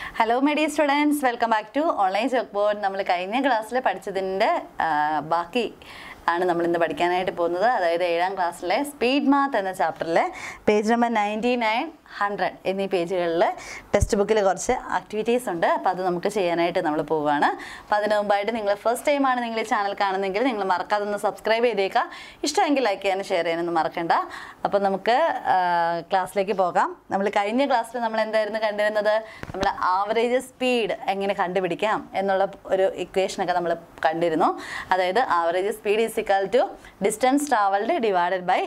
Hello my students welcome back to online chalk board നമ്മൾ കഴിഞ്ഞ ക്ലാസ്സിൽ പഠിച്ചതിൻ്റെ ആ, ബാക്കി ആണ് നമ്മൾ ഇന്ന് പഠിക്കാനായിട്ട് പോകുന്നത് അതായത് ഏഴാം ക്ലാസ്സിലെ സ്പീഡ് മാത്ത് എന്ന ചാപ്റ്ററിലെ page number ninety nine hundred എന്നീ പേജുകളിൽ ടെക്സ്റ്റ് ബുക്കിൽ കുറച്ച് ആക്ടിവിറ്റീസ് ഉണ്ട് അപ്പോൾ അത് നമുക്ക് ചെയ്യാനായിട്ട് നമ്മൾ പോവുകയാണ് അപ്പോൾ അതിന് മുമ്പായിട്ട് നിങ്ങൾ ഫസ്റ്റ് ടൈമാണ് നിങ്ങൾ ഈ ചാനൽ കാണുന്നതെങ്കിൽ നിങ്ങൾ മറക്കാതെ ഒന്ന് സബ്സ്ക്രൈബ് ചെയ്തേക്കുക ഇഷ്ടമെങ്കിൽ ലൈക്ക് ചെയ്യാനും ഷെയർ ചെയ്യാനൊന്നും മറക്കണ്ട അപ്പോൾ നമുക്ക് ക്ലാസ്സിലേക്ക് പോകാം നമ്മൾ കഴിഞ്ഞ ക്ലാസ്സിൽ നമ്മൾ എന്തായിരുന്നു കണ്ടിരുന്നത് നമ്മൾ ആവറേജ് സ്പീഡ് എങ്ങനെ കണ്ടുപിടിക്കാം എന്നുള്ള ഒരു ഇക്വേഷനൊക്കെ നമ്മൾ കണ്ടിരുന്നു അതായത് average speed is equal to distance travelled divided by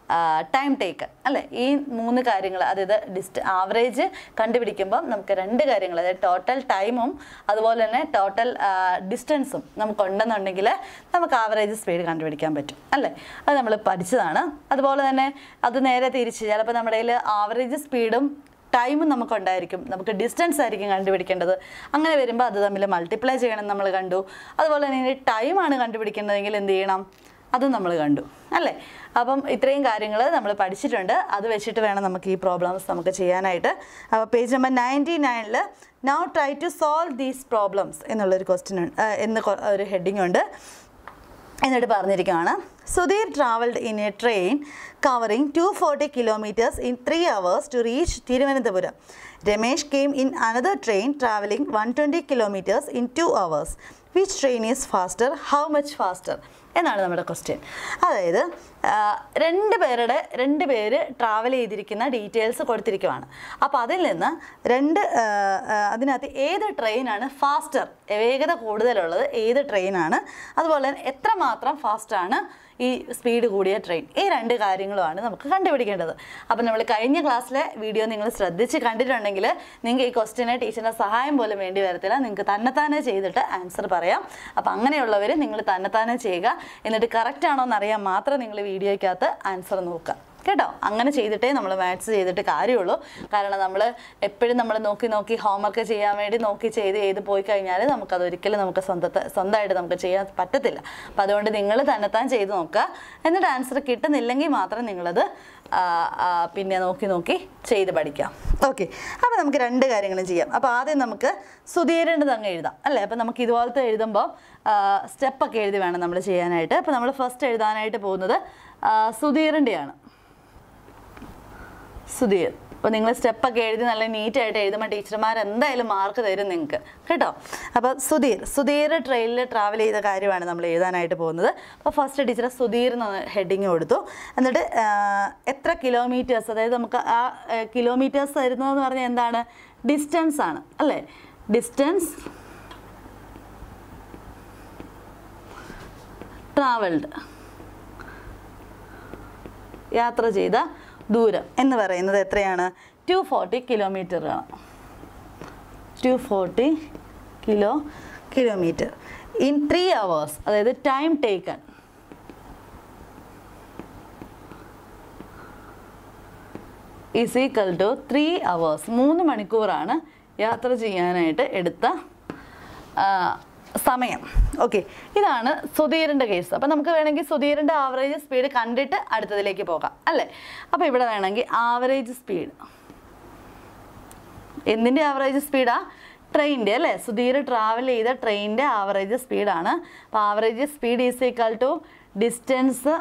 time take അല്ലേ ഈ മൂന്ന് കാര്യങ്ങൾ അതായത് ഡിസ്റ്റ് ആവറേജ് കണ്ടുപിടിക്കുമ്പോൾ നമുക്ക് രണ്ട് കാര്യങ്ങൾ അതായത് ടോട്ടൽ ടൈമും അതുപോലെ തന്നെ ടോട്ടൽ ഡിസ്റ്റൻസും നമുക്ക് ഉണ്ടെന്നുണ്ടെങ്കിൽ നമുക്ക് ആവറേജ് സ്പീഡ് കണ്ടുപിടിക്കാൻ പറ്റും അല്ലേ അത് നമ്മൾ പഠിച്ചതാണ് അതുപോലെ തന്നെ അത് നേരെ തിരിച്ച് ചിലപ്പോൾ നമ്മുടെ കയ്യിൽ ആവറേജ് സ്പീഡും ടൈമും നമുക്കുണ്ടായിരിക്കും നമുക്ക് ഡിസ്റ്റൻസ് ആയിരിക്കും കണ്ടുപിടിക്കേണ്ടത് അങ്ങനെ വരുമ്പോൾ അത് തമ്മിൽ മൾട്ടിപ്ലൈ ചെയ്യണം നമ്മൾ കണ്ടു അതുപോലെ തന്നെ ഇനി ടൈമാണ് കണ്ടുപിടിക്കേണ്ടതെങ്കിൽ എന്ത് ചെയ്യണം അതും നമ്മൾ കണ്ടു അല്ലേ അപ്പം ഇത്രയും കാര്യങ്ങൾ നമ്മൾ പഠിച്ചിട്ടുണ്ട് അത് വെച്ചിട്ട് വേണം നമുക്ക് ഈ പ്രോബ്ലംസ് നമുക്ക് ചെയ്യാനായിട്ട് അപ്പോൾ പേജ് നമ്പർ നയൻറ്റി നയനിൽ now try to solve these problems എന്നുള്ളൊരു ക്വസ്റ്റ്യൻ എന്ന് കൊ- ഒരു ഹെഡിങ് ഉണ്ട് എന്നിട്ട് പറഞ്ഞിരിക്കുകയാണ് Sudheer travelled in a train covering two forty kilometres in three hours to reach Thiruvananthapuram Ramesh came in another train travelling one twenty kilometres in two hours which train is faster how much faster എന്നാണ് നമ്മുടെ question അതായത് ആ, രണ്ട് പേരുടെ രണ്ട് പേര് travel ചെയ്തിരിക്കുന്ന details കൊടുത്തിരിക്കുവാണ് അപ്പോൾ അതിൽ നിന്ന് രണ്ട് ആ, ആ, അതിനകത്ത് ഏത് ട്രെയിനാണ് ഫാസ്റ്റർ വേഗത കൂടുതലുള്ളത് ഏത് ട്രെയിനാണ് അതുപോലെ തന്നെ എത്രമാത്രം ഫാസ്റ്റാണ് ഈ സ്പീഡ് കൂടിയ ട്രെയിൻ ഈ രണ്ട് കാര്യങ്ങളുമാണ് നമുക്ക് കണ്ടുപിടിക്കേണ്ടത് അപ്പം നമ്മൾ കഴിഞ്ഞ ക്ലാസ്സിലെ വീഡിയോ നിങ്ങൾ ശ്രദ്ധിച്ച് കണ്ടിട്ടുണ്ടെങ്കിൽ നിങ്ങൾക്ക് ഈ ക്വസ്റ്റിനെ ടീച്ചറിൻ്റെ സഹായം പോലും വേണ്ടി വരത്തില്ല നിങ്ങൾക്ക് തന്നെത്താനെ ചെയ്തിട്ട് ആൻസർ പറയാം അപ്പം അങ്ങനെയുള്ളവർ നിങ്ങൾ തന്നെത്താനെ ചെയ്യുക എന്നിട്ട് കറക്റ്റ് ആണോ എന്നറിയാൻ മാത്രം നിങ്ങൾ വീഡിയോയ്ക്കകത്ത് ആൻസർ നോക്കുക കേട്ടോ അങ്ങനെ ചെയ്തിട്ടേ നമ്മൾ മാത്സ് ചെയ്തിട്ട് കാര്യമുള്ളൂ കാരണം നമ്മൾ എപ്പോഴും നമ്മൾ നോക്കി നോക്കി ഹോംവർക്ക് ചെയ്യാൻ വേണ്ടി നോക്കി ചെയ്ത് ചെയ്ത് പോയി കഴിഞ്ഞാൽ നമുക്കത് ഒരിക്കലും നമുക്ക് സ്വന്തത്തെ സ്വന്തമായിട്ട് നമുക്ക് ചെയ്യാൻ പറ്റത്തില്ല അപ്പം അതുകൊണ്ട് നിങ്ങൾ തന്നെത്താൻ ചെയ്ത് നോക്കുക എന്നിട്ട് ആൻസർ കിട്ടുന്നില്ലെങ്കിൽ മാത്രം നിങ്ങളത് ആ, ആ, പിന്നെ നോക്കി നോക്കി ചെയ്ത് പഠിക്കാം ഓക്കെ അപ്പോൾ നമുക്ക് രണ്ട് കാര്യങ്ങളും ചെയ്യാം അപ്പോൾ ആദ്യം നമുക്ക് സുധീരേണ്ടത് അങ്ങ് എഴുതാം അല്ലേ അപ്പോൾ നമുക്ക് ഇതുപോലത്തെ എഴുതുമ്പോൾ സ്റ്റെപ്പൊക്കെ എഴുതി വേണം നമ്മൾ ചെയ്യാനായിട്ട് അപ്പോൾ നമ്മൾ ഫസ്റ്റ് എഴുതാനായിട്ട് പോകുന്നത് ആ, സുധീറിൻ്റെയാണ് സുധീർ അപ്പോൾ നിങ്ങൾ സ്റ്റെപ്പൊക്കെ എഴുതി നല്ല നീറ്റായിട്ട് എഴുതുമ്പോൾ ടീച്ചർമാർ എന്തായാലും മാർക്ക് തരും നിങ്ങൾക്ക് കേട്ടോ അപ്പോൾ സുധീർ സുധീർ ട്രെയിനിൽ ട്രാവൽ ചെയ്ത കാര്യമാണ് നമ്മൾ എഴുതാനായിട്ട് പോകുന്നത് അപ്പോൾ ഫസ്റ്റ് ടീച്ചർ സുധീർ എന്ന് ഹെഡിങ് കൊടുത്തു എന്നിട്ട് ആ, എത്ര കിലോമീറ്റേഴ്സ് അതായത് നമുക്ക് ആ കിലോമീറ്റേഴ്സ് തരുന്നതെന്ന് പറഞ്ഞാൽ എന്താണ് ഡിസ്റ്റൻസ് ആണ് അല്ലേ ഡിസ്റ്റൻസ് ട്രാവൽഡ് യാത്ര ചെയ്ത ദൂരം എന്ന് പറയുന്നത് എത്രയാണ് ടു ഫോർട്ടി കിലോമീറ്ററാണ് two forty kilo kilometre in three hours അതായത് time taken is equal to three hours മൂന്ന് മണിക്കൂറാണ് യാത്ര ചെയ്യാനായിട്ട് എടുത്ത ആ, സമയം ഓക്കെ ഇതാണ് സുധീറിൻ്റെ കേസ് അപ്പം നമുക്ക് വേണമെങ്കിൽ സുധീറിൻ്റെ ആവറേജ് സ്പീഡ് കണ്ടിട്ട് അടുത്തതിലേക്ക് പോകാം അല്ലേ അപ്പോൾ ഇവിടെ വേണമെങ്കിൽ ആവറേജ് സ്പീഡ് എന്തിൻ്റെ ആവറേജ് സ്പീഡാ ട്രെയിനിൻ്റെ അല്ലേ സുധീർ ട്രാവൽ ചെയ്ത ട്രെയിനിൻ്റെ ആവറേജ് സ്പീഡാണ് അപ്പോൾ average speed is equal to distance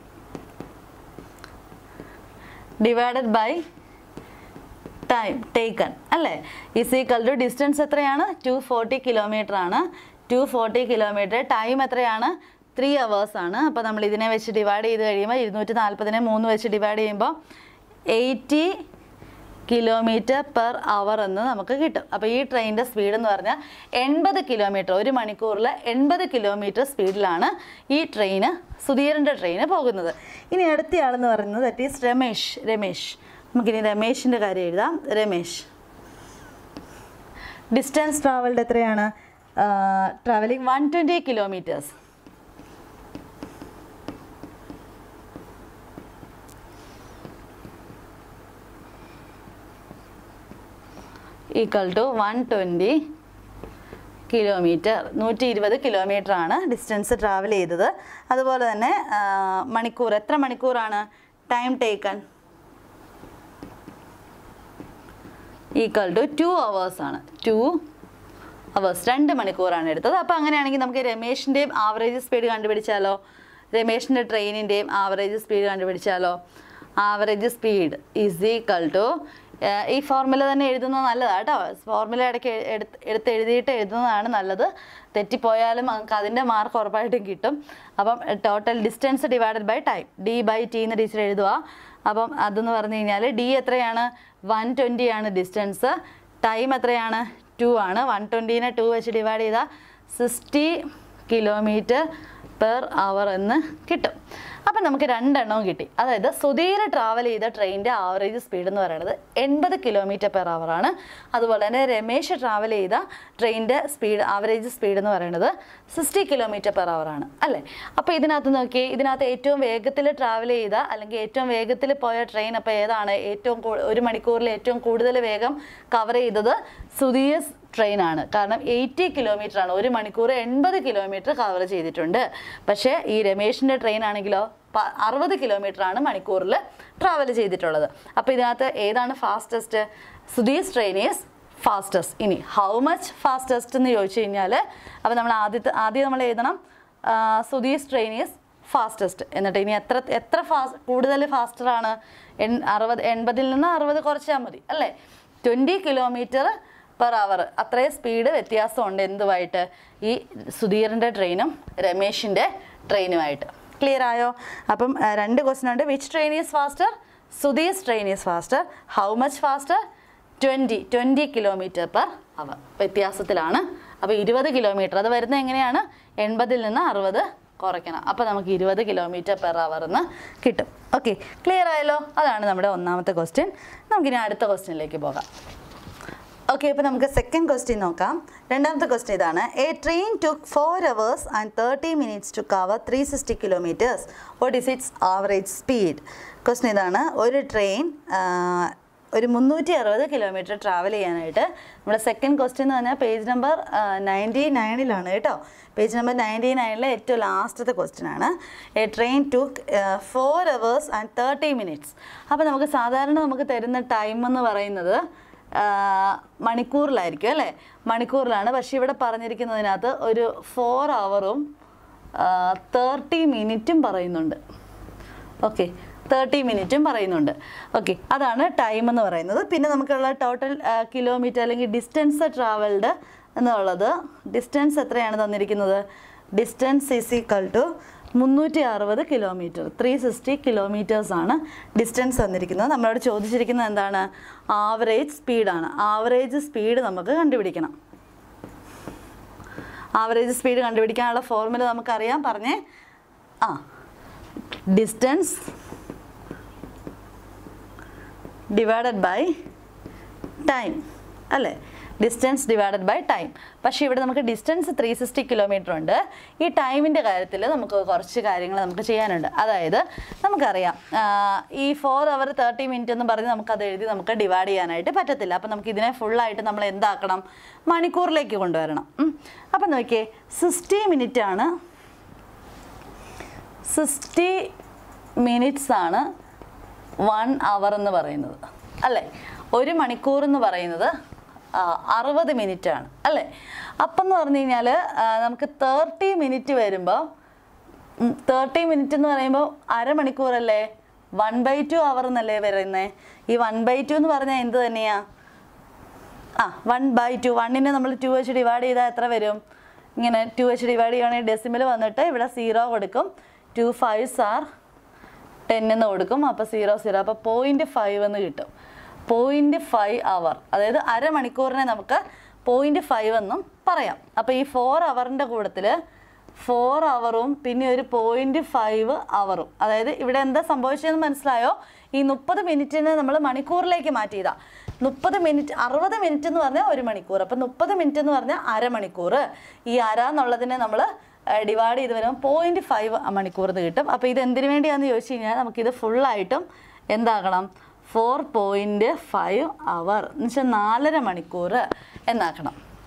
divided by time taken അല്ലേ ഈസ് ഈക്വൽ ടു ഡിസ്റ്റൻസ് എത്രയാണ് ടു ഫോർട്ടി കിലോമീറ്റർ ആണ് ടു ഫോർട്ടി കിലോമീറ്റർ ടൈം എത്രയാണ് ത്രീ അവേഴ്സ് ആണ് അപ്പോൾ നമ്മൾ ഇതിനെ വെച്ച് ഡിവൈഡ് ചെയ്ത് കഴിയുമ്പോൾ ഇരുന്നൂറ്റി നാൽപ്പതിനെ മൂന്ന് വെച്ച് ഡിവൈഡ് ചെയ്യുമ്പോൾ എയ്റ്റി കിലോമീറ്റർ പെർ അവർ എന്ന് നമുക്ക് കിട്ടും അപ്പോൾ ഈ ട്രെയിനിൻ്റെ സ്പീഡ് എന്ന് പറഞ്ഞാൽ എൺപത് കിലോമീറ്റർ ഒരു മണിക്കൂറിൽ എൺപത് കിലോമീറ്റർ സ്പീഡിലാണ് ഈ ട്രെയിന് സുധീറിൻ്റെ ട്രെയിന് പോകുന്നത് ഇനി അടുത്തയാളെന്ന് പറയുന്നത് ദറ്റ് ഈസ് രമേശ് രമേശ് നമുക്കിനി രമേശിൻ്റെ കാര്യം എഴുതാം രമേശ് ഡിസ്റ്റൻസ് ട്രാവൽഡ് എത്രയാണ് travelling one twenty kilometres equal to one twenty kilometre നൂറ്റി ഇരുപത് കിലോമീറ്റർ ആണ് ഡിസ്റ്റൻസ് ട്രാവൽ ചെയ്തത് അതുപോലെ തന്നെ ആ, മണിക്കൂർ എത്ര മണിക്കൂറാണ് time taken equal to two ആണ് ടു അവേഴ്സ് രണ്ട് മണിക്കൂറാണ് എടുത്തത് അപ്പോൾ അങ്ങനെയാണെങ്കിൽ നമുക്ക് രമേഷിൻ്റെയും ആവറേജ് സ്പീഡ് കണ്ടുപിടിച്ചാലോ രമേഷിൻ്റെ ട്രെയിനിൻ്റെയും ആവറേജ് സ്പീഡ് കണ്ടുപിടിച്ചാലോ average speed is equal to ഈ ഫോർമുല തന്നെ എഴുതുന്നത് നല്ലതാണ് കേട്ടോ ഫോർമുല ഇടയ്ക്ക് എ- എടുത്ത് എടുത്ത് എഴുതിയിട്ട് എഴുതുന്നതാണ് നല്ലത് തെറ്റിപ്പോയാലും നമുക്ക് അതിൻ്റെ മാർക്ക് ഉറപ്പായിട്ടും കിട്ടും അപ്പം total distance divided by time D by T എന്ന് ടീച്ചർ എഴുതുക അപ്പം അതെന്ന് പറഞ്ഞു കഴിഞ്ഞാൽ ഡി എത്രയാണ് വൺ ട്വൻറ്റി ആണ് ഡിസ്റ്റൻസ് ടൈം എത്രയാണ് ടു ആണ് വൺ ട്വൻറ്റീനെ ടു വെച്ച് ഡിവൈഡ് ചെയ്താൽ സിക്സ്റ്റി കിലോമീറ്റർ പെർ അവർ എന്ന് കിട്ടും അപ്പം നമുക്ക് രണ്ടെണ്ണവും കിട്ടി അതായത് സുധീർ ട്രാവൽ ചെയ്ത ട്രെയിനിൻ്റെ ആവറേജ് സ്പീഡ് എന്ന് പറയുന്നത് എൺപത് കിലോമീറ്റർ പെർ ആണ് അതുപോലെ തന്നെ രമേശ് ട്രാവൽ ചെയ്ത ട്രെയിനിൻ്റെ സ്പീഡ് ആവറേജ് സ്പീഡ് എന്ന് പറയുന്നത് സിക്സ്റ്റി കിലോമീറ്റർ പെർ ആണ് അല്ലേ അപ്പോൾ ഇതിനകത്ത് നോക്കി ഇതിനകത്ത് ഏറ്റവും വേഗത്തിൽ ട്രാവൽ ചെയ്ത അല്ലെങ്കിൽ ഏറ്റവും വേഗത്തിൽ പോയ ട്രെയിൻ അപ്പോൾ ഏതാണ് ഏറ്റവും കൂ- ഒരു മണിക്കൂറിൽ ഏറ്റവും കൂടുതൽ വേഗം കവർ ചെയ്തത് സുധീർ ട്രെയിനാണ് കാരണം എയ്റ്റി കിലോമീറ്റർ ആണ് ഒരു മണിക്കൂർ എൺപത് കിലോമീറ്റർ കവർ ചെയ്തിട്ടുണ്ട് പക്ഷേ ഈ രമേഷിൻ്റെ ട്രെയിൻ ആണെങ്കിലോ പ- അറുപത് കിലോമീറ്റർ ആണ് മണിക്കൂറിൽ ട്രാവൽ ചെയ്തിട്ടുള്ളത് അപ്പോൾ ഇതിനകത്ത് ഏതാണ് fastest Sudheer's train is fastest ഇനി ഹൗ മച്ച് ഫാസ്റ്റസ്റ്റ് എന്ന് ചോദിച്ചു കഴിഞ്ഞാൽ അപ്പോൾ നമ്മൾ ആദ്യത്തെ ആദ്യം നമ്മൾ എഴുതണം സുധീസ് ട്രെയിൻ ഈസ് ഫാസ്റ്റസ്റ്റ് എന്നിട്ട് ഇനി എത്ര എത്ര ഫാസ്റ്റ് കൂടുതൽ ഫാസ്റ്ററാണ് എൺ അറുപത് എൺപതിൽ നിന്ന് അറുപത് കുറച്ചാൽ മതി അല്ലേ ട്വൻറ്റി കിലോമീറ്റർ പെർ അവർ അത്രയും സ്പീഡ് വ്യത്യാസമുണ്ട് എന്തുമായിട്ട് ഈ സുധീറിൻ്റെ ട്രെയിനും രമേഷിൻ്റെ ട്രെയിനുമായിട്ട് ക്ലിയർ ആയോ അപ്പം ആ, രണ്ട് ക്വസ്റ്റൻ ഉണ്ട് which train is faster Sudheer's train is faster how much faster twenty twenty kilometre per hour വ്യത്യാസത്തിലാണ് അപ്പോൾ ഇരുപത് കിലോമീറ്റർ അത് വരുന്നത് എങ്ങനെയാണ് എൺപതിൽ നിന്ന് അറുപത് കുറയ്ക്കണം അപ്പോൾ നമുക്ക് ഇരുപത് കിലോമീറ്റർ പെർ അവർ എന്ന് കിട്ടും ഓക്കെ ക്ലിയർ ആയല്ലോ അതാണ് നമ്മുടെ ഒന്നാമത്തെ ക്വസ്റ്റ്യൻ നമുക്കിനി അടുത്ത ക്വസ്റ്റ്യനിലേക്ക് പോകാം ഓക്കെ അപ്പോൾ നമുക്ക് സെക്കൻഡ് ക്വസ്റ്റ്യൻ നോക്കാം രണ്ടാമത്തെ ക്വസ്റ്റ്യൻ ഇതാണ് a train took four hours and thirty minutes to cover three sixty kilometres what is its average speed question ഇതാണ് ഒരു ട്രെയിൻ ഒരു മുന്നൂറ്റി അറുപത് കിലോമീറ്റർ ട്രാവൽ ചെയ്യാനായിട്ട് നമ്മുടെ സെക്കൻഡ് ക്വസ്റ്റ്യൻ എന്ന് പറഞ്ഞാൽ പേജ് നമ്പർ നയൻറ്റി നയനിലാണ് കേട്ടോ പേജ് നമ്പർ നയൻറ്റി നയനിലെ ഏറ്റവും ലാസ്റ്റത്തെ ക്വസ്റ്റ്യൻ ആണ് a train took four hours and thirty minutes അപ്പോൾ നമുക്ക് സാധാരണ നമുക്ക് തരുന്ന ടൈം എന്ന് പറയുന്നത് ആ, മണിക്കൂറിലായിരിക്കും അല്ലേ മണിക്കൂറിലാണ് പക്ഷേ ഇവിടെ പറഞ്ഞിരിക്കുന്നതിനകത്ത് ഒരു ഫോർ അവറും തേർട്ടി മിനിറ്റും പറയുന്നുണ്ട് ഓക്കെ തേർട്ടി മിനിറ്റും പറയുന്നുണ്ട് ഓക്കെ അതാണ് ടൈം എന്ന് പറയുന്നത് പിന്നെ നമുക്കുള്ള ടോട്ടൽ കിലോമീറ്റർ അല്ലെങ്കിൽ ഡിസ്റ്റൻസ് ട്രാവൽഡ് എന്നുള്ളത് ഡിസ്റ്റൻസ് എത്രയാണ് തന്നിരിക്കുന്നത് ഡിസ്റ്റൻസ് ഈസ് ഈക്വൽ ടു മുന്നൂറ്റി അറുപത് കിലോമീറ്റർ ത്രീ സിക്സ്റ്റി കിലോമീറ്റേഴ്സ് ആണ് ഡിസ്റ്റൻസ് തന്നിരിക്കുന്നത് നമ്മളോട് ചോദിച്ചിരിക്കുന്നത് എന്താണ് ആവറേജ് സ്പീഡാണ് ആവറേജ് സ്പീഡ് നമുക്ക് കണ്ടുപിടിക്കണം ആവറേജ് സ്പീഡ് കണ്ടുപിടിക്കാനുള്ള ഫോർമുല നമുക്കറിയാം പറഞ്ഞേ ആ ഡിസ്റ്റൻസ് ഡിവൈഡഡ് ബൈ ടൈം അല്ലേ ഡിസ്റ്റൻസ് ഡിവൈഡഡ് ബൈ ടൈം പക്ഷേ ഇവിടെ നമുക്ക് ഡിസ്റ്റൻസ് ത്രീ സിക്സ്റ്റി കിലോമീറ്റർ ഉണ്ട് ഈ ടൈമിൻ്റെ കാര്യത്തിൽ നമുക്ക് കുറച്ച് കാര്യങ്ങൾ നമുക്ക് ചെയ്യാനുണ്ട് അതായത് നമുക്കറിയാം ആ, ഈ ഫോർ അവർ തേർട്ടി മിനിറ്റ് എന്ന് പറഞ്ഞ് നമുക്കത് എഴുതി നമുക്ക് ഡിവൈഡ് ചെയ്യാനായിട്ട് പറ്റത്തില്ല അപ്പം നമുക്ക് ഇതിനെ ഫുള്ളായിട്ട് നമ്മൾ എന്താക്കണം മണിക്കൂറിലേക്ക് കൊണ്ടുവരണം ഉം. അപ്പം നോക്കിയേ സിക്സ്റ്റി മിനിറ്റ് ആണ് സിക്സ്റ്റി മിനിറ്റ്സ് ആണ് വൺ അവർ എന്ന് പറയുന്നത് അല്ലേ ഒരു മണിക്കൂർ എന്ന് പറയുന്നത് അറുപത് മിനിറ്റ് ആണ് അല്ലേ അപ്പം എന്ന് പറഞ്ഞു കഴിഞ്ഞാൽ നമുക്ക് തേർട്ടി മിനിറ്റ് വരുമ്പോൾ തേർട്ടി മിനിറ്റ് എന്ന് പറയുമ്പോൾ അരമണിക്കൂറല്ലേ വൺ ബൈ ടു അവർ എന്നല്ലേ പറയുന്നത് ഈ വൺ ബൈ ടു എന്ന് പറഞ്ഞാൽ എന്ത് തന്നെയാ ആ വൺ ബൈ ടു വണ്ണിനെ നമ്മൾ ടു വെച്ച് ഡിവൈഡ് ചെയ്താൽ എത്ര വരും ഇങ്ങനെ ടു വെച്ച് ഡിവൈഡ് ചെയ്യുകയാണെങ്കിൽ ഡെസിമൽ വന്നിട്ട് ഇവിടെ സീറോ കൊടുക്കും ടു ഫൈവ്സ് ആർ ടെൻ എന്ന് കൊടുക്കും അപ്പോൾ സീറോ സീറോ അപ്പോൾ പോയിൻറ്റ് ഫൈവ് എന്ന് കിട്ടും പോയിൻറ്റ് ഫൈവ് അവർ അതായത് അരമണിക്കൂറിനെ നമുക്ക് പോയിൻറ്റ് ഫൈവ് എന്നും പറയാം അപ്പോൾ ഈ ഫോർ അവറിൻ്റെ കൂട്ടത്തിൽ ഫോർ അവറും പിന്നെ ഒരു പോയിൻറ്റ് ഫൈവ് അവറും അതായത് ഇവിടെ എന്താ സംഭവിച്ചതെന്ന് മനസ്സിലായോ ഈ മുപ്പത് മിനിറ്റിനെ നമ്മൾ മണിക്കൂറിലേക്ക് മാറ്റിയതാ മുപ്പത് മിനിറ്റ് അറുപത് മിനിറ്റ് എന്ന് പറഞ്ഞാൽ ഒരു മണിക്കൂർ അപ്പം മുപ്പത് മിനിറ്റ് എന്ന് പറഞ്ഞാൽ അരമണിക്കൂർ ഈ അര എന്നുള്ളതിനെ നമ്മൾ ഡിവൈഡ് ചെയ്ത് വരുമ്പോൾ പോയിൻറ്റ് ഫൈവ് മണിക്കൂർ എന്ന് കിട്ടും അപ്പോൾ ഇത് എന്തിനു വേണ്ടിയാണെന്ന് ചോദിച്ചു കഴിഞ്ഞാൽ നമുക്കിത് ഫുള്ളായിട്ടും എന്താകണം ഫോർ പോയിൻറ്റ് ഫൈവ് അവർ എന്ന് വെച്ചാൽ നാലര മണിക്കൂർ എന്നാക്കണം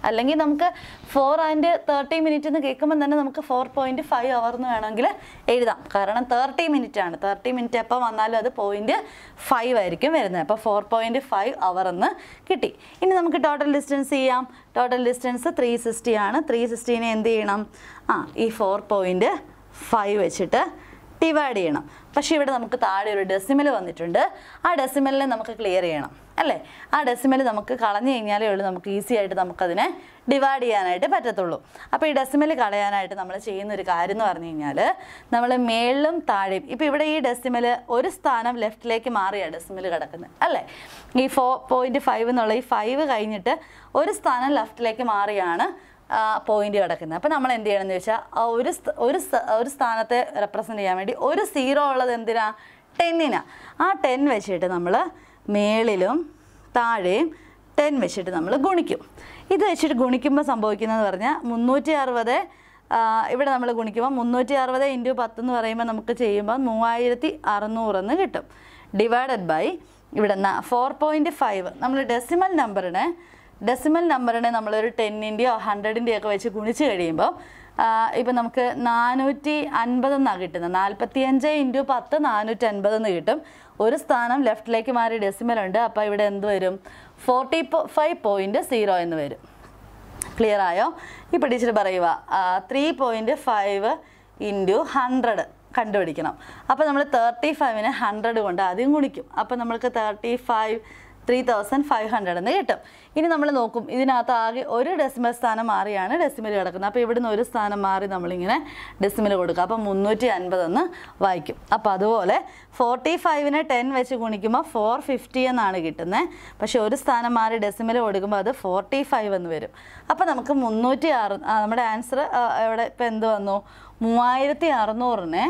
അല്ലെങ്കിൽ നമുക്ക് ഫോർ ആൻഡ് തേർട്ടി മിനിറ്റ് എന്ന് കേൾക്കുമ്പോൾ തന്നെ നമുക്ക് ഫോർ പോയിന്റ് ഫൈവ് അവർ എന്ന് വേണമെങ്കിൽ എഴുതാം കാരണം തേർട്ടി മിനിറ്റ് ആണ് തേർട്ടി മിനിറ്റ് എപ്പോൾ വന്നാലും അത് പോയിന്റ് ഫൈവ് ആയിരിക്കും വരുന്നത് അപ്പോൾ ഫോർ പോയിന്റ് ഫൈവ് അവർ എന്ന് കിട്ടി ഇനി നമുക്ക് ടോട്ടൽ ഡിസ്റ്റൻസ് ചെയ്യാം ടോട്ടൽ ഡിസ്റ്റൻസ് ത്രീ സിക്സ്റ്റി ആണ് ത്രീ സിക്സ്റ്റീനെ എന്ത് ചെയ്യണം ആ ഈ ഫോർ പോയിന്റ് ഫൈവ് വെച്ചിട്ട് ഡിവൈഡ് ചെയ്യണം പക്ഷേ ഇവിടെ നമുക്ക് താഴെ ഒരു ഡെസിമൽ വന്നിട്ടുണ്ട് ആ ഡെസിമലിനെ നമുക്ക് ക്ലിയർ ചെയ്യണം അല്ലേ ആ ഡെസിമൽ നമുക്ക് കളഞ്ഞു കഴിഞ്ഞാലേ ഉള്ളൂ നമുക്ക് ഈസി ആയിട്ട് നമുക്കതിനെ ഡിവൈഡ് ചെയ്യാനായിട്ട് പറ്റത്തുള്ളൂ അപ്പോൾ ഈ ഡെസിമൽ കളയാനായിട്ട് നമ്മൾ ചെയ്യുന്ന ഒരു കാര്യം എന്ന് പറഞ്ഞു കഴിഞ്ഞാൽ നമ്മൾ മേളിലും താഴെയും ഇപ്പോൾ ഇവിടെ ഈ ഡെസിമൽ ഒരു സ്ഥാനം ലെഫ്റ്റിലേക്ക് മാറിയാണ് ഡെസിമൽ കിടക്കുന്നത് അല്ലേ ഈ ഫോർ പോയിൻറ്റ് ഫൈവ് എന്നുള്ള ഈ ഫൈവ് കഴിഞ്ഞിട്ട് ഒരു സ്ഥാനം ലെഫ്റ്റിലേക്ക് മാറിയാണ് പോയിന്റ് കിടക്കുന്നത് അപ്പോൾ നമ്മൾ എന്ത് ചെയ്യണമെന്ന് വെച്ചാൽ ആ ഒരു സ്ഥ- ഒരു സ്ഥ- ഒരു സ്ഥാനത്തെ റെപ്രസെൻ്റ് ചെയ്യാൻ വേണ്ടി ഒരു സീറോ ഉള്ളത് എന്തിനാ ടെന്നിനാ ആ ടെൻ വെച്ചിട്ട് നമ്മൾ മേളിലും താഴെയും ടെൻ വെച്ചിട്ട് നമ്മൾ ഗുണിക്കും ഇത് വെച്ചിട്ട് ഗുണിക്കുമ്പോൾ സംഭവിക്കുന്നതെന്ന് പറഞ്ഞാൽ മുന്നൂറ്റി അറുപത് ഇവിടെ നമ്മൾ ഗുണിക്കുമ്പോൾ മുന്നൂറ്റി അറുപത് ഇൻറ്റു പത്ത് എന്ന് പറയുമ്പോൾ നമുക്ക് ചെയ്യുമ്പോൾ മൂവായിരത്തി അറുന്നൂറെന്ന് കിട്ടും ഡിവൈഡഡ് ബൈ ഇവിടെ ഫോർ പോയിൻറ്റ് ഫൈവ് നമ്മൾ ഡെസിമൽ നമ്പറിനെ ഡെസിമൽ നമ്പറിനെ നമ്മളൊരു ടെന്നിൻ്റെയോ ഹൺഡ്രഡിൻ്റെയോ ഒക്കെ വെച്ച് ഗുണിച്ച് കഴിയുമ്പോൾ ഇപ്പം നമുക്ക് നാനൂറ്റി അൻപതെന്നാണ് കിട്ടുന്നത് നാൽപ്പത്തി അഞ്ച് ഇൻറ്റു പത്ത് നാനൂറ്റി അൻപതെന്ന് കിട്ടും ഒരു സ്ഥാനം ലെഫ്റ്റിലേക്ക് മാറി ഡെസിമൽ ഉണ്ട് അപ്പോൾ ഇവിടെ എന്ത് വരും ഫോർട്ടി ഫൈവ് പോയിൻറ്റ് സീറോ എന്ന് വരും ക്ലിയർ ആയോ ഇപ്പോൾ ടീച്ചർ പറയുക three point five into hundred കണ്ടുപിടിക്കണം അപ്പോൾ നമ്മൾ തേർട്ടി ഫൈവിനെ ഹൺഡ്രഡ് കൊണ്ട് ആദ്യം ഗുണിക്കും അപ്പോൾ നമ്മൾക്ക് thirty five three thousand five hundred എന്ന് കിട്ടും ഇനി നമ്മൾ നോക്കും ഇതിനകത്ത് ആകെ ഒരു ഡെസിമൽ സ്ഥാനം മാറിയാണ് ഡെസിമൽ കിടക്കുന്നത് അപ്പോൾ ഇവിടുന്ന് ഒരു സ്ഥാനം മാറി നമ്മളിങ്ങനെ ഡെസിമൽ കൊടുക്കുക അപ്പോൾ മുന്നൂറ്റി അൻപതെന്ന് വായിക്കും അപ്പോൾ അതുപോലെ ഫോർട്ടി ഫൈവിനെ ടെൻ വെച്ച് ഗുണിക്കുമ്പോൾ ഫോർ ഫിഫ്റ്റി എന്നാണ് കിട്ടുന്നത് പക്ഷേ ഒരു സ്ഥാനം മാറി ഡെസിമൽ കൊടുക്കുമ്പോൾ അത് ഫോർട്ടി ഫൈവ് എന്ന് വരും അപ്പോൾ നമുക്ക് മുന്നൂറ്റി അറു ആ, നമ്മുടെ ആൻസർ ഇവിടെ ഇപ്പം എന്ത് വന്നു മൂവായിരത്തി അറുന്നൂറിനെ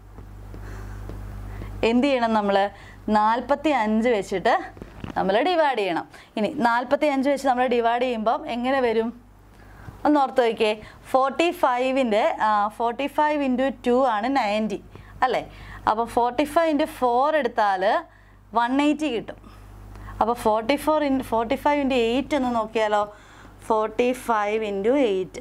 എന്ത് ചെയ്യണം നമ്മൾ നാൽപ്പത്തി അഞ്ച് വെച്ചിട്ട് നമ്മൾ ഡിവൈഡ് ചെയ്യണം ഇനി നാൽപ്പത്തി അഞ്ച് വെച്ച് നമ്മൾ ഡിവൈഡ് ചെയ്യുമ്പം എങ്ങനെ വരും ഒന്ന് ഓർത്ത് നോക്കിയേ ഫോർട്ടി ഫൈവിൻ്റെ ഫോർട്ടി ഫൈവ് ഇൻറ്റു ടു ആണ് നയൻറ്റി അല്ലേ അപ്പോൾ ഫോർട്ടി ഫൈവ് ഇൻറ്റു ഫോർ എടുത്താൽ വൺ എയ്റ്റി കിട്ടും അപ്പോൾ forty four in forty five into eight ഒന്ന് നോക്കിയാലോ forty five into eight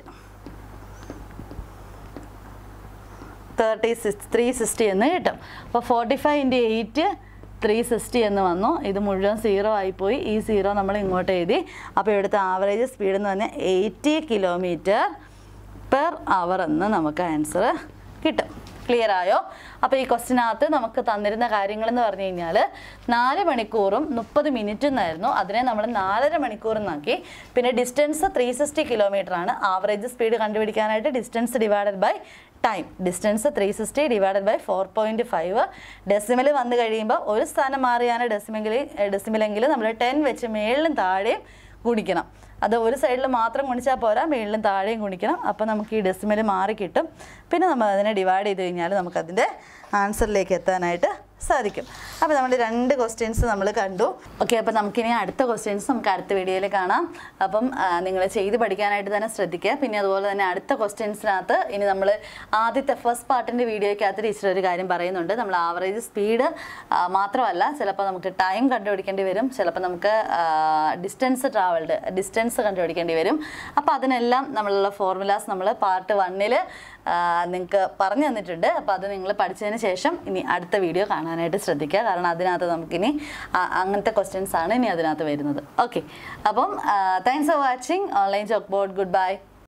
thirty six three sixty എന്ന് കിട്ടും അപ്പോൾ forty five into eight three sixty എന്ന് വന്നു ഇത് മുഴുവൻ സീറോ ആയിപ്പോയി ഈ സീറോ നമ്മൾ ഇങ്ങോട്ട് എഴുതി അപ്പോൾ ഇവിടുത്തെ ആവറേജ് സ്പീഡ് എന്ന് പറഞ്ഞാൽ എയ്റ്റി കിലോമീറ്റർ പെർ അവർ എന്ന് നമുക്ക് ആൻസർ കിട്ടും ക്ലിയർ ആയോ അപ്പോൾ ഈ ക്വസ്റ്റിനകത്ത് നമുക്ക് തന്നിരുന്ന കാര്യങ്ങൾ എന്ന് പറഞ്ഞു കഴിഞ്ഞാൽ നാല് മണിക്കൂറും മുപ്പത് മിനിറ്റ് എന്നായിരുന്നു അതിനെ നമ്മൾ നാലര മണിക്കൂർ എന്നാക്കി പിന്നെ ഡിസ്റ്റൻസ് ത്രീ സിക്സ്റ്റി കിലോമീറ്റർ ആണ് ആവറേജ് സ്പീഡ് കണ്ടുപിടിക്കാനായിട്ട് distance divided by time distance three sixty divided by four point five decimal വന്നു കഴിയുമ്പോൾ ഒരു സ്ഥാനം മാറിയാണ് ഡെസിമെങ്കിൽ ഡെസിമലെങ്കിൽ നമ്മൾ ടെൻ വെച്ച് മേളിലും താഴെയും ഗുണിക്കണം അത് ഒരു സൈഡിൽ മാത്രം ഗുണിച്ചാൽ പോരാ മേളിലും താഴെയും ഗുണിക്കണം അപ്പോൾ നമുക്ക് ഈ ഡെസിമൽ മാറി കിട്ടും പിന്നെ നമ്മൾ അതിനെ ഡിവൈഡ് ചെയ്ത് കഴിഞ്ഞാൽ നമുക്കതിൻ്റെ ആൻസറിലേക്ക് എത്താനായിട്ട് സാധിക്കും അപ്പോൾ നമ്മൾ രണ്ട് ക്വസ്റ്റ്യൻസ് നമ്മൾ കണ്ടു ഓക്കെ അപ്പോൾ നമുക്കിനി അടുത്ത ക്വസ്റ്റ്യൻസ് നമുക്ക് അടുത്ത വീഡിയോയിൽ കാണാം അപ്പം നിങ്ങൾ ചെയ്ത് പഠിക്കാനായിട്ട് തന്നെ ശ്രദ്ധിക്കുക പിന്നെ അതുപോലെ തന്നെ അടുത്ത ക്വസ്റ്റ്യൻസിനകത്ത് ഇനി നമ്മൾ ആദ്യത്തെ ഫസ്റ്റ് പാർട്ടിൻ്റെ വീഡിയോയ്ക്കകത്ത് ടീച്ചർ ഒരു കാര്യം പറയുന്നുണ്ട് നമ്മൾ ആവറേജ് സ്പീഡ് മാത്രമല്ല ചിലപ്പോൾ നമുക്ക് ടൈം കണ്ടുപിടിക്കേണ്ടി വരും ചിലപ്പോൾ നമുക്ക് ഡിസ്റ്റൻസ് ട്രാവൽഡ് ഡിസ്റ്റൻസ് കണ്ടുപിടിക്കേണ്ടി വരും അപ്പോൾ അതിനെല്ലാം നമ്മളുള്ള ഫോർമുലാസ് നമ്മൾ പാർട്ട് വണ്ണിൽ നിങ്ങൾക്ക് പറഞ്ഞു തന്നിട്ടുണ്ട് അപ്പോൾ അത് നിങ്ങൾ പഠിച്ചതിന് ശേഷം ഇനി അടുത്ത വീഡിയോ കാണാനായിട്ട് ശ്രദ്ധിക്കുക കാരണം അതിനകത്ത് നമുക്കിനി ആ, അങ്ങനത്തെ ക്വസ്റ്റ്യൻസ് ആണ് ഇനി അതിനകത്ത് വരുന്നത് ഓക്കെ അപ്പം thanks for watching online chalk board good bye